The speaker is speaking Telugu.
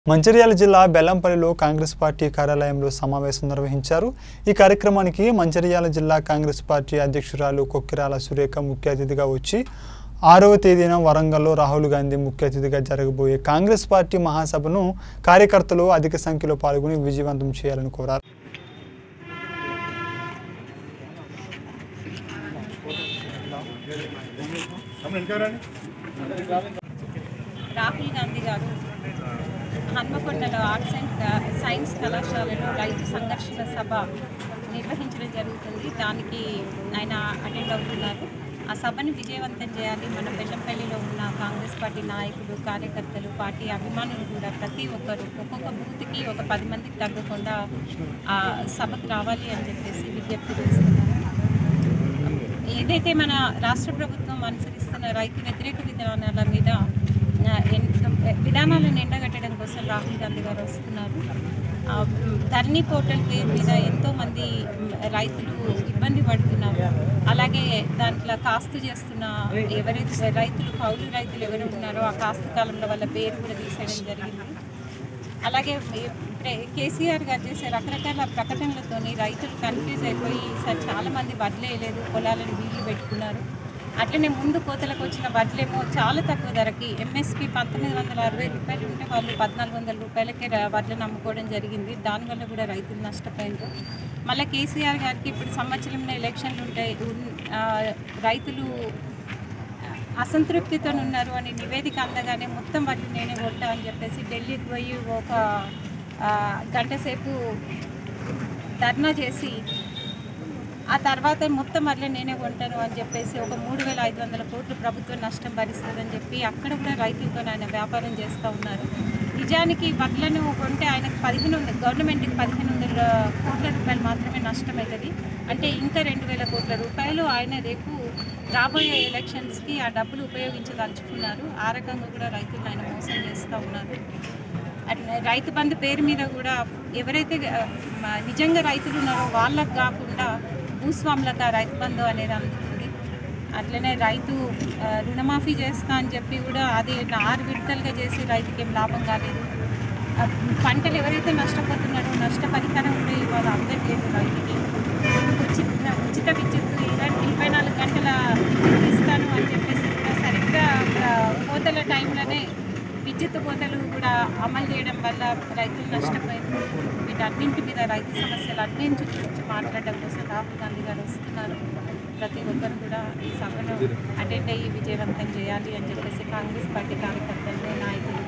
మంచిర్యాల జిల్లా బెల్లంపల్లిలో కాంగ్రెస్ పార్టీ కార్యాలయంలో సమావేశం నిర్వహించారు ఈ కార్యక్రమానికి మంచిర్యాల జిల్లా కాంగ్రెస్ పార్టీ అధ్యక్షురాలు కొక్కిరాల సురేఖ ముఖ్య అతిథిగా వచ్చి ఆరవ తేదీన వరంగల్లో రాహుల్ గాంధీ ముఖ్య అతిథిగా జరగబోయే కాంగ్రెస్ పార్టీ మహాసభను కార్యకర్తలు అధిక సంఖ్యలో పాల్గొని విజయవంతం చేయాలని కోరారు రాహుల్ గాంధీ గారు హన్మకొండలో ఆర్ట్స్ అండ్ క- సైన్స్ కళాశాలలో రైతు సంఘర్షణ సభ నిర్వహించడం జరుగుతుంది దానికి ఆయన అటెండ్ అవుతున్నారు ఆ సభని విజయవంతం చేయాలి మన బెల్లంపల్లిలో ఉన్న కాంగ్రెస్ పార్టీ నాయకులు కార్యకర్తలు పార్టీ అభిమానులు కూడా ప్రతి ఒక్కరు ఒక్కొక్క బూత్కి ఒక పది మందికి తగ్గకుండా ఆ సభకు రావాలి అని చెప్పేసి విజ్ఞప్తి చేస్తున్నారు ఏదైతే మన రాష్ట్ర ప్రభుత్వం అనుసరిస్తున్న రైతు వ్యతిరేక విధానాల మీద ఆ, ఎన్- విధానాలను ఎండగట్టడం కోసం రాహుల్ గాంధీ గారు వస్తున్నారు ఆ, మ్, ధరణి పోర్టల్ పేరు మీద ఎంతోమంది మ్, రైతులు ఇబ్బంది పడుతున్నారు అలాగే దాంట్లో కాస్తు చేస్తున్న ఎవరైతే రైతులు కౌలు రైతులు ఎవరు ఉన్నారో ఆ కాస్తు కాలంలో వాళ్ళ పేరు కూడా తీసేయడం జరిగింది అలాగే ఇప్పుడే కేసీఆర్ గారు చేసే రకరకాల ప్రకటనలతోని రైతులు కన్ఫ్యూజ్ అయిపోయి సార్ చాలామంది వడ్లేయలేదు పొలాలను వీళ్ళు పెట్టుకున్నారు అట్లనే ముందు కోతలకు వచ్చిన వడ్లేమో చాలా తక్కువ ధరకి ఎంఎస్పి పంతొమ్మిది వందల అరవై రూపాయలు ఉంటే వాళ్ళు పద్నాలుగు వందల రూపాయలకే ర- వడ్లను అమ్ముకోవడం జరిగింది దానివల్ల కూడా రైతులు నష్టపోయారు మళ్ళీ కేసీఆర్ గారికి ఇప్పుడు సంవత్సరంలో ఎలక్షన్లు ఉంటాయి ఉన్- ఆ, రైతులు అసంతృప్తితో ఉన్నారు అని నివేదిక అందగానే మొత్తం వాటిని నేనే కొట్టా అని చెప్పేసి ఢిల్లీకి పోయి ఒక ఆ, గంట సేపు ధర్నా చేసి ఆ తర్వాత మొత్తం వడ్లే నేనే కొంటాను అని చెప్పేసి ఒక మూడు వేల ఐదు వందల కోట్లు ప్రభుత్వం నష్టం భరిస్తుందని చెప్పి అక్కడ కూడా రైతులతో ఆయన వ్యాపారం చేస్తూ ఉన్నారు నిజానికి వడ్లను కొంటే ఆయనకు పదిహేను వందల గవర్నమెంట్కి పదిహేను వందల కోట్ల రూపాయలు మాత్రమే నష్టం అవుతుంది అంటే ఇంకా రెండు వేల కోట్ల రూపాయలు ఆయన రేపు రాబోయే ఎలక్షన్స్కి ఆ డబ్బులు ఉపయోగించదలుచుకున్నారు ఆ రకంగా కూడా రైతులను ఆయన మోసం చేస్తూ ఉన్నారు అట్లా రైతు బంధు పేరు మీద కూడా ఎవరైతే ఆ, మ- నిజంగా రైతులు ఉన్నారో వాళ్ళకు కాకుండా భూస్వాములకు ఆ రైతు బంధు అనేది అందుతుంది అట్లనే రైతు ఆ, రుణమాఫీ చేస్తా అని చెప్పి కూడా అది ఆరు విడతలుగా చేసి రైతుకి ఏం లాభం కాలేదు ఆ, పంటలు ఎవరైతే నష్టపోతున్నారో నష్టపరిహారం కూడా ఇవాళ అందట్లేదు రైతుకి ఉచిత ఉచిత విద్యుత్ ఇరవై ఇరవై నాలుగు గంటల విద్యుత్ ఇస్తాను అని చెప్పేసి కూడా సరిగ్గా ఆ, కోతల టైంలోనే విద్యుత్ కోతలు కూడా అమలు చేయడం వల్ల రైతులు నష్టపోయారు వీటన్నింటి మీద రైతు సమస్యలు అన్నింటి గురించి మాట్లాడడం కోసం రాహుల్ గాంధీ గారు వస్తున్నారు ప్రతి ఒక్కరు కూడా ఈ సభను అటెండ్ అయ్యి విజయవంతం చేయాలి అని చెప్పేసి కాంగ్రెస్ పార్టీ కార్యకర్తలు నాయకులు